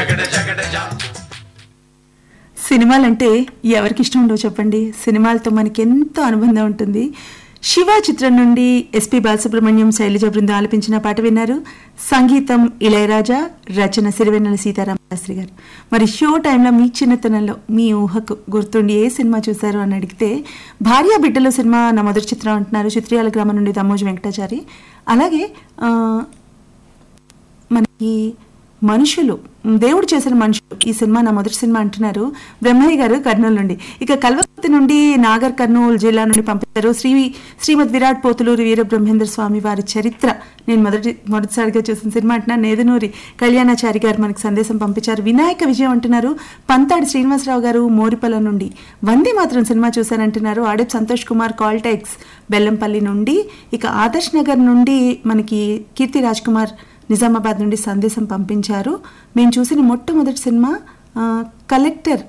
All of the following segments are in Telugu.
సినిమాలంటే ఎవరికి ఇష్టం ఉండవు చెప్పండి సినిమాలతో మనకి ఎంతో అనుబంధం ఉంటుంది శివ చిత్రం నుండి ఎస్పి బాలసుబ్రహ్మణ్యం శైలజ బృందం ఆలపించిన పాట విన్నారు సంగీతం ఇళయరాజా రచన సిరివెన్నెల సీతారామ శాస్త్రి గారు మరి షో టైంలో మీ చిన్నతనంలో మీ ఊహకు గుర్తుండి ఏ సినిమా చూశారు అని అడిగితే భార్య బిడ్డలు సినిమా నా మొదటి చిత్రం అంటున్నారు చిత్రియాల గ్రామం నుండి దమ్మోజు వెంకటాచారి అలాగే ఆ, మనకి మనుషులు దేవుడు చేసిన మనుషులు ఈ సినిమా నా మొదటి సినిమా అంటున్నారు బ్రహ్మయ్య గారు కర్నూలు నుండి ఇక కల్వకుర్తి నుండి నాగర్ కర్నూలు జిల్లా నుండి పంపించారు శ్రీ శ్రీమద్ విరాట్ పోతులూరి వీర బ్రహ్మేంద్ర స్వామి వారి చరిత్ర నేను మొదటి మొదటిసారిగా చూసిన సినిమా అంటున్నారు నేదునూరి కళ్యాణాచారి గారు మనకి సందేశం పంపించారు వినాయక విజయం అంటున్నారు పంతాడి శ్రీనివాసరావు గారు మోరిపల్ల నుండి వందే మాత్రం సినిమా చూశానంటున్నారు ఆడెప్ సంతోష్ కుమార్ కాల్టెక్స్ బెల్లంపల్లి నుండి ఇక ఆదర్శ్ నగర్ నుండి మనకి కీర్తి రాజ్ కుమార్ నిజామాబాద్ నుండి సందేశం పంపించారు మేము చూసిన మొట్టమొదటి సినిమా ఆ, కలెక్టర్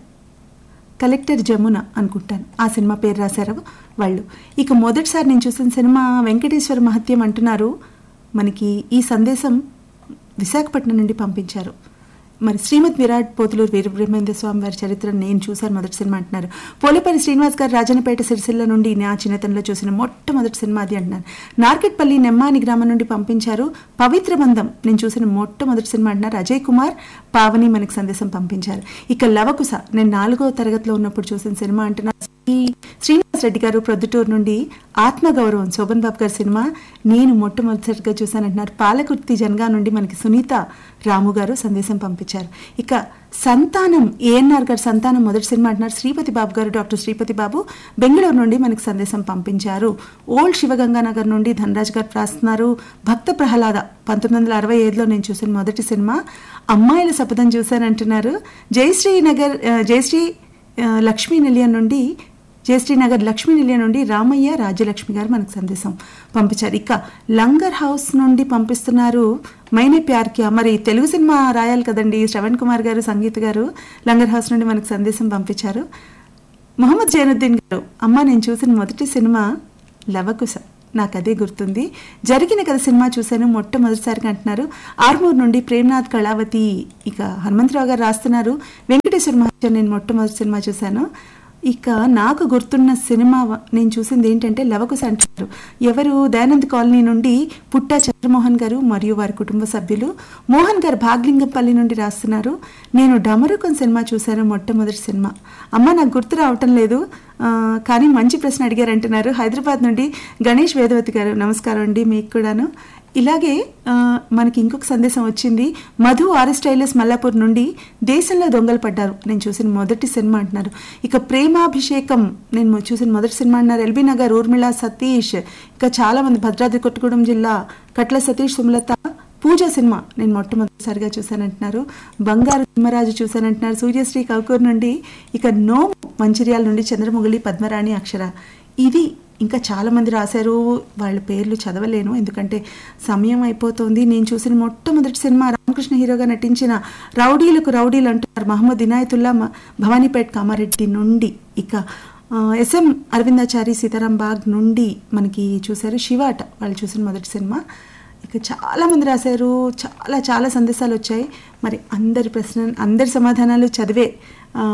కలెక్టర్ జమున అనుకుంటాను ఆ సినిమా పేరు రాశారు వాళ్ళు ఇక మొదటిసారి నేను చూసిన సినిమా వెంకటేశ్వర మహత్యం అంటున్నారు మనకి ఈ సందేశం విశాఖపట్నం నుండి పంపించారు మరి శ్రీమద్ విరాట్ పోతులూరు వీరబ్రహ్మేంద్ర స్వామి వారి చరిత్ర నేను చూశాను మొదటి సినిమా అంటున్నారు పోలేపల్లి శ్రీనివాస్ గారు రాజనపేట సిరిసిల్ల నుండి నా చిన్నతనంలో చూసిన మొట్టమొదటి సినిమా అది అంటున్నారు నార్కెట్పల్లి నెమ్మాని గ్రామం నుండి పంపించారు పవిత్ర బంధం నేను చూసిన మొట్టమొదటి సినిమా అంటున్నారు అజయ్ కుమార్ పావని మనకి సందేశం పంపించారు ఇక లవకుశ నేను నాలుగో తరగతిలో ఉన్నప్పుడు చూసిన సినిమా అంటున్నారు ఈ శ్రీనివాస్ రెడ్డి గారు ప్రొద్దుటూరు నుండి ఆత్మగౌరవం శోభన్ బాబు గారి సినిమా నేను మొట్టమొదటిసారిగా చూశానంటున్నారు పాలకుర్తి జనగా నుండి మనకి సునీత రాము గారు సందేశం పంపించారు ఇక సంతానం ఏఎన్ఆర్ గారు సంతానం మొదటి సినిమా అంటున్నారు శ్రీపతి బాబు గారు డాక్టర్ శ్రీపతి బాబు బెంగళూరు నుండి మనకి సందేశం పంపించారు ఓల్డ్ శివగంగానగర్ నుండి ధనరాజ్ గారు రాస్తున్నారు భక్త ప్రహ్లాద పంతొమ్మిది వందల అరవై ఐదులో నేను చూసిన మొదటి సినిమా అమ్మాయిల శపథం చూశానంటున్నారు జయశ్రీ నగర్ ఆ, జయశ్రీ ఆ, లక్ష్మీ నిలయం నుండి జయశ్రీ నగర్ లక్ష్మీ నిలయం నుండి రామయ్య రాజ్యలక్ష్మి గారు మనకు సందేశం పంపించారు ఇక లంగర్ హౌస్ నుండి పంపిస్తున్నారు మైనే ప్యార్కియా మరి తెలుగు సినిమా రాయాలి కదండి శ్రవణ్ కుమార్ గారు సంగీత్ గారు లంగర్ హౌస్ నుండి మనకు సందేశం పంపించారు మొహమ్మద్ జైనుద్దీన్ గారు అమ్మ నేను చూసిన మొదటి సినిమా లవకుశ నాకు అదే గుర్తుంది జరిగిన కథ సినిమా చూశాను మొట్టమొదటిసారిగా అంటున్నారు ఆర్మూర్ నుండి ప్రేమ్నాథ్ కళావతి ఇక హనుమంతరావు గారు రాస్తున్నారు వెంకటేశ్వర మహర్షి నేను మొట్టమొదటి సినిమా చూశాను ఇక నాకు గుర్తున్న సినిమా వ- నేను చూసింది ఏంటంటే లవకుశ అంటారు ఎవరు దయానంద్ కాలనీ నుండి పుట్టా చంద్రమోహన్ గారు మరియు వారి కుటుంబ సభ్యులు మోహన్ గారు భాగ్లింగంపల్లి నుండి రాస్తున్నారు నేను డమరుకం సినిమా చూశాను మొట్టమొదటి సినిమా అమ్మ నాకు గుర్తు రావటం లేదు ఆ, కానీ మంచి ప్రశ్న అడిగారు అంటున్నారు హైదరాబాద్ నుండి గణేష్ వేదవతి గారు నమస్కారం అండి మీకు కూడాను ఇలాగే ఆ, మనకి ఇంకొక సందేశం వచ్చింది మధు ఆరిస్టైలస్ మల్లాపూర్ నుండి దేశంలో దొంగలు పడ్డారు నేను చూసిన మొదటి సినిమా అంటున్నారు ఇక ప్రేమాభిషేకం నేను మొ- చూసిన మొదటి సినిమా అంటున్నారు ఎల్బీ నగర్ ఊర్మిళ సతీష్ ఇంకా చాలా మంది భద్రాద్రి కొత్తగూడెం జిల్లా కట్ల సతీష్ సుమలత పూజ సినిమా నేను మొట్టమొదటిసారిగా చూశానంటున్నారు బంగారు తిమ్మరాజు చూశానంటున్నారు సూర్యశ్రీ కౌకూర్ నుండి ఇక నో మంచిర్యాల నుండి చంద్రముగిలి పద్మరాణి అక్షర ఇది ఇంకా చాలా మంది రాశారు వాళ్ళ పేర్లు చదవలేను ఎందుకంటే సమయం అయిపోతుంది నేను చూసిన మొట్టమొదటి సినిమా రామకృష్ణ హీరోగా నటించిన రౌడీలకు రౌడీలు అంటున్నారు మహమ్మద్ ఇనాయతుల్లా మ- భవానీపేట్ కామారెడ్డి నుండి ఇక ఆ, ఎస్ఎం అరవిందాచారి సీతారాం బాగ్ నుండి మనకి చూశారు శివాట వాళ్ళు చూసిన మొదటి సినిమా ఇక చాలా మంది రాశారు చాలా చాలా సందేశాలు వచ్చాయి మరి అందరి ప్రశ్న అందరి సమాధానాలు చదివే ఆ,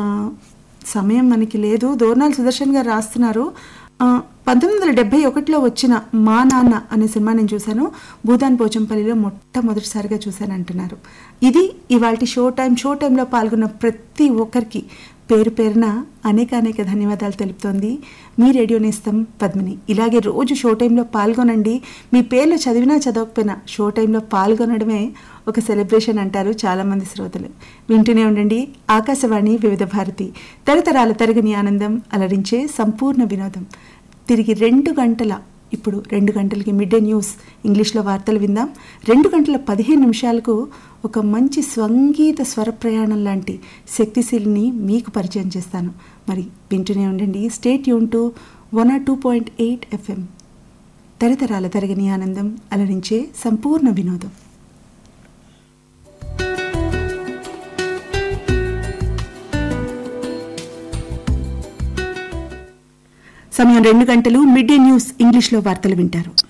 సమయం మనకి లేదు దోర్నాల్ సుదర్శన్ గారు రాస్తున్నారు ఆ, పంతొమ్మిది వందల డెబ్బై ఒకటిలో వచ్చిన మా నాన్న అనే సినిమా నేను చూశాను భూదాన్ పోచంపల్లిలో మొట్టమొదటిసారిగా చూశాను అంటున్నారు ఇది ఇవాళ షో టైం షో టైంలో పాల్గొన్న ప్రతి ఒక్కరికి పేరు పేరున అనేక అనేక ధన్యవాదాలు తెలుపుతోంది మీ రేడియో నేస్తం పద్మిని ఇలాగే రోజు షో టైంలో పాల్గొనండి మీ పేర్లు చదివినా చదవకపోయినా షో టైంలో పాల్గొనడమే ఒక సెలబ్రేషన్ అంటారు చాలామంది శ్రోతలు వింటూనే ఉండండి ఆకాశవాణి వివిధ భారతి తరతరాల తరగని ఆనందం అలరించే సంపూర్ణ వినోదం తిరిగి రెండు గంటల ఇప్పుడు రెండు గంటలకి మిడ్ డే న్యూస్ ఇంగ్లీష్లో వార్తలు విందాం రెండు గంటల పదిహేను నిమిషాలకు ఒక మంచి స్వంగీత స్వర ప్రయాణం లాంటి శక్తిశీలిని మీకు పరిచయం చేస్తాను మరి వింటూనే ఉండండి స్టేట్ యూన్ to one or two point eight FM తరతరాల తరగని ఆనందం అలరించే సంపూర్ణ వినోదం సమయం రెండు గంటలు మిడ్ డే న్యూస్ ఇంగ్లీష్లో వార్తలు వింటారు